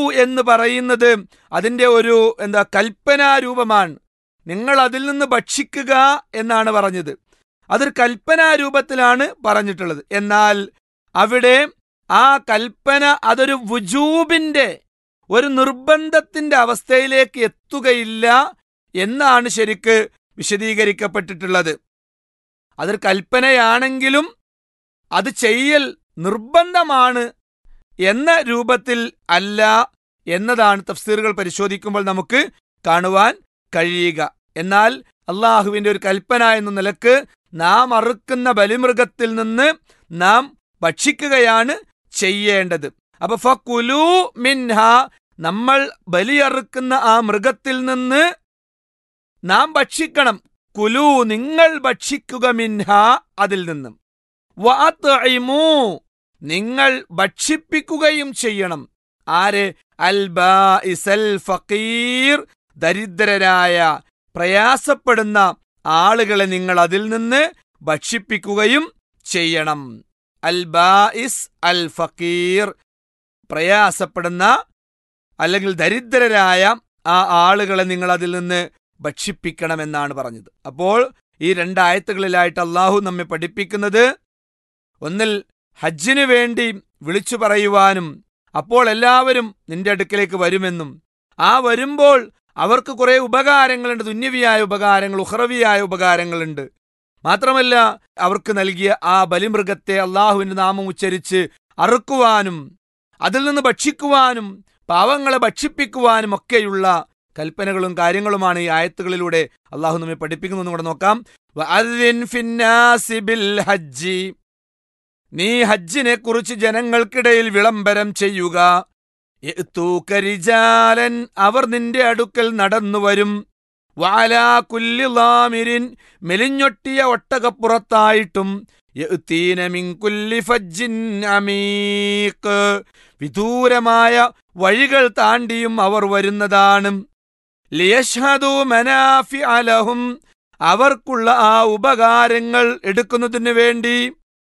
എന്ന് പറയുന്നത് അതിൻ്റെ ഒരു എന്താ കൽപ്പനാരൂപമാണ് നിങ്ങൾ അതിൽ നിന്ന് ഭക്ഷിക്കുക എന്നാണ് പറഞ്ഞത് അതൊരു കൽപ്പനാരൂപത്തിലാണ് പറഞ്ഞിട്ടുള്ളത് എന്നാൽ അവിടെ ആ കൽപ്പന അതൊരു വുജൂബിന്റെ ഒരു നിർബന്ധത്തിന്റെ അവസ്ഥയിലേക്ക് എത്തുകയില്ല എന്നാണ് ശരിക്ക് വിശദീകരിക്കപ്പെട്ടിട്ടുള്ളത് അതൊരു കൽപ്പനയാണെങ്കിലും അത് ചെയ്യൽ നിർബന്ധമാണ് എന്ന രൂപത്തിൽ അല്ല എന്നതാണ് തഫ്സീറുകൾ പരിശോധിക്കുമ്പോൾ നമുക്ക് കാണുവാൻ കഴിയുക എന്നാൽ അള്ളാഹുവിന്റെ ഒരു കൽപ്പന എന്ന നിലക്ക് നാം അറുക്കുന്ന ബലിമൃഗത്തിൽ നിന്ന് നാം ഭക്ഷിക്കുകയാണ് ചെയ്യേണ്ടത് അപ്പൊ ഫക്കുലു മിൻഹ നമ്മൾ ബലിയറുക്കുന്ന ആ മൃഗത്തിൽ നിന്ന് നാം ഭക്ഷിക്കണം കുലു നിങ്ങൾ ഭക്ഷിക്കുക മിൻഹ അതിൽ നിന്നും വഅത്ഇമൂ നിങ്ങൾ ഭക്ഷിപ്പിക്കുകയും ചെയ്യണം ആര് അൽ ബാഇസൽ ഫഖീർ ദരിദ്രരായ പ്രയാസപ്പെടുന്ന ആളുകളെ നിങ്ങൾ അതിൽ നിന്ന് ഭക്ഷിപ്പിക്കുകയും ചെയ്യണം അൽ ബാഇസ് അൽ ഫക്കീർ പ്രയാസപ്പെടുന്ന അല്ലെങ്കിൽ ദരിദ്രരായ ആ ആളുകളെ നിങ്ങൾ അതിൽ നിന്ന് ഭക്ഷിപ്പിക്കണമെന്നാണ് പറഞ്ഞത് അപ്പോൾ ഈ രണ്ടായത്തുകളിലായിട്ട് അള്ളാഹു നമ്മെ പഠിപ്പിക്കുന്നത് ഒന്നിൽ ഹജ്ജിനു വേണ്ടി വിളിച്ചു പറയുവാനും അപ്പോൾ എല്ലാവരും നിന്റെ അടുക്കലേക്ക് വരുമെന്നും ആ വരുമ്പോൾ അവർക്ക് കുറെ ഉപകാരങ്ങളുണ്ട് തുന്യവിയായ ഉപകാരങ്ങൾ ഉഹ്റവിയായ ഉപകാരങ്ങളുണ്ട് മാത്രമല്ല അവർക്ക് നൽകിയ ആ ബലിമൃഗത്തെ അള്ളാഹുവിന്റെ നാമം ഉച്ചരിച്ച് അറുക്കുവാനും അതിൽ നിന്ന് ഭക്ഷിക്കുവാനും പാവങ്ങളെ ഭക്ഷിപ്പിക്കുവാനും ഒക്കെയുള്ള കൽപ്പനകളും കാര്യങ്ങളുമാണ് ഈ ആയത്തുകളിലൂടെ അള്ളാഹു നമ്മെ പഠിപ്പിക്കുന്നു കൂടെ നോക്കാം വഅദ്ദിൻ ഫിന്നാസി ബിൽ ഹജ്ജി നീ ഹജ്ജിനെ കുറിച്ച് ജനങ്ങൾക്കിടയിൽ വിളംബരം ചെയ്യുക യഅ്തൂക റിജാലൻ അവർ നിന്റെ അടുക്കൽ നടന്നു വരും വാലാ കുല്ലി ലാമിരിൻ മെലിഞ്ഞൊട്ടിയ ഒട്ടകപ്പുറത്തായിട്ടും യഅ്തീന മിൻ കുല്ലി ഫജ്ജിൻ അമീഖ് വിദൂരമായ വഴികൾ താണ്ടിയും അവർ വരുന്നതാണ് ലിയഷ്ഹദു മനാഫി അലഹും അവർക്കുള്ള ആ ഉപകാരങ്ങൾ എടുക്കുന്നതിന് വേണ്ടി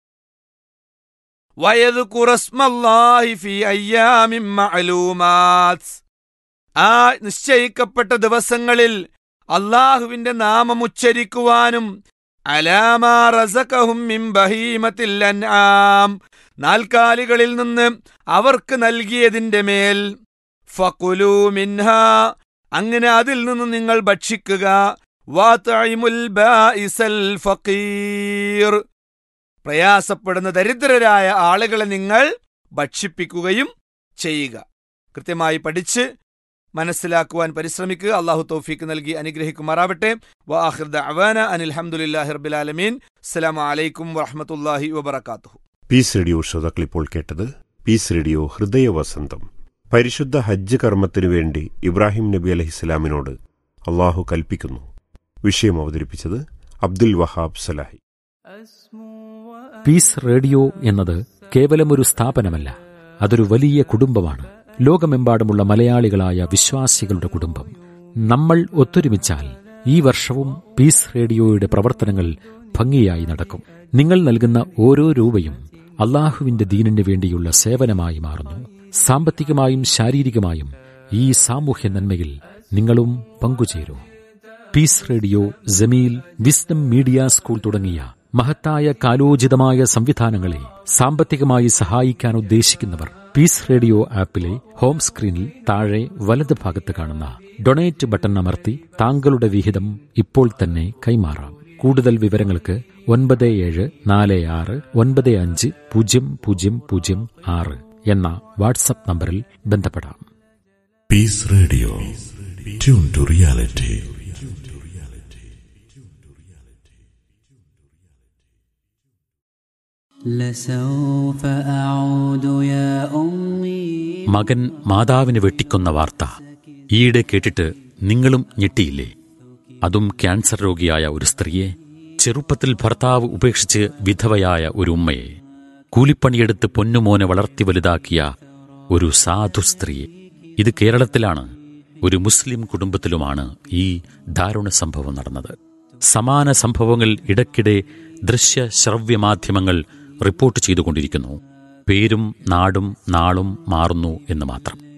വയതുകുറസ്മല്ലാഹി ഫി അയ്യാമിൻ മഅലൂമാത്ത് ആ നിശ്ചയിക്കപ്പെട്ട ദിവസങ്ങളിൽ അള്ളാഹുവിന്റെ നാമം ഉച്ചരിക്കുവാനും അലാമാ റസഖഹും മിൻ ബഹീമത്തിൽ അൻആം നാൽക്കാലികളിൽ നിന്ന് അവർക്ക് നൽകിയതിന്റെ മേൽ ഫകുലു മിൻഹ അങ്ങനെ അതിൽ നിന്ന് നിങ്ങൾ ഭക്ഷിക്കുക വാതഇമുൽ ബാഇസൽ ഫഖീർ പ്രയാസപ്പെടുന്ന ദരിദ്രരായ ആളുകളെ നിങ്ങൾ ഭക്ഷിപ്പിക്കുകയും ചെയ്യുക കൃത്യമായി പഠിച്ച് മനസ്സിലാക്കുവാൻ പരിശ്രമിക്കുക അള്ളാഹു തൗഫീക്ക് നൽകി അനുഗ്രഹിക്കുമാറാവട്ടെ വാഹിർ ദഅവാന അനിൽ ഹംദുലില്ലാഹി റബ്ബിൽ ആലമീൻ അസ്സലാമു അലൈക്കും വറഹ്മത്തുള്ളാഹി വബറകാതുഹു പീസ് റേഡിയോ ശ്രോതാക്കൾ ഇപ്പോൾ കേട്ടത് പീസ് റേഡിയോ ഹൃദയവസന്തം പരിശുദ്ധ ഹജ്ജ് കർമ്മത്തിനു വേണ്ടി ഇബ്രാഹിം നബി അലഹിസ്ലാമിനോട് അള്ളാഹു കൽപ്പിക്കുന്നു വിഷയം അവതരിപ്പിച്ചത് അബ്ദുൽ വഹാബ് സലാഹി പീസ് റേഡിയോ എന്നത് കേവലമൊരു സ്ഥാപനമല്ല അതൊരു വലിയ കുടുംബമാണ് ലോകമെമ്പാടുമുള്ള മലയാളികളായ വിശ്വാസികളുടെ കുടുംബം നമ്മൾ ഒത്തൊരുമിച്ചാൽ ഈ വർഷവും പീസ് റേഡിയോയുടെ പ്രവർത്തനങ്ങൾ ഭംഗിയായി നടക്കും നിങ്ങൾ നൽകുന്ന ഓരോ രൂപയും അള്ളാഹുവിന്റെ ദീനിന് വേണ്ടിയുള്ള സേവനമായി മാറുന്നു സാമ്പത്തികമായും ശാരീരികമായും ഈ സാമൂഹ്യ നന്മയിൽ നിങ്ങളും പങ്കുചേരൂ peace radio Jameel wisdom media school തുടങ്ങിയ മഹത്തായ കാലോചിതമായ സംവിധാനങ്ങളെ സാമ്പത്തികമായി സഹായിക്കാൻ ഉദ്ദേശിക്കുന്നവർ പീസ് റേഡിയോ ആപ്പിലെ ഹോം സ്ക്രീനിൽ താഴെ വലത് ഭാഗത്ത് കാണുന്ന ഡൊണേറ്റ് ബട്ടൺ അമർത്തി താങ്കളുടെ വിഹിതം ഇപ്പോൾ തന്നെ കൈമാറാം കൂടുതൽ വിവരങ്ങൾക്ക് ഒൻപത് ഏഴ് നാല് ആറ് ഒൻപത് അഞ്ച് പൂജ്യം പൂജ്യം പൂജ്യം ആറ് എന്ന വാട്സപ്പ് നമ്പറിൽ ബന്ധപ്പെടാം Peace Radio. Tune to reality. لسوف أعود يا أمي മകൻ മാതാവിനെ വെട്ടിക്കൊന്ന വാർത്ത ഈയിടെ കേട്ടിട്ട് നിങ്ങളും ഞെട്ടിയില്ലേ അതും ക്യാൻസർ രോഗിയായ ഒരു സ്ത്രീയെ ചെറുപ്പത്തിൽ ഭർത്താവ് ഉപേക്ഷിച്ച് വിധവയായ ഒരു ഉമ്മയെ കൂലിപ്പണിയെടുത്ത് പൊന്നുമോനെ വളർത്തി വലുതാക്കിയ ഒരു സാധു സ്ത്രീയെ ഇത് കേരളത്തിലാണ് ഒരു മുസ്ലിം കുടുംബത്തിലുമാണ് ഈ ദാരുണ സംഭവം നടന്നത് സമാന സംഭവങ്ങൾ ഇടയ്ക്കിടെ ദൃശ്യ ശ്രവ്യ മാധ്യമങ്ങൾ റിപ്പോർട്ട് ചെയ്തുകൊണ്ടിരിക്കുന്നു പേരും നാടും നാളും മാറുന്നു എന്ന് മാത്രം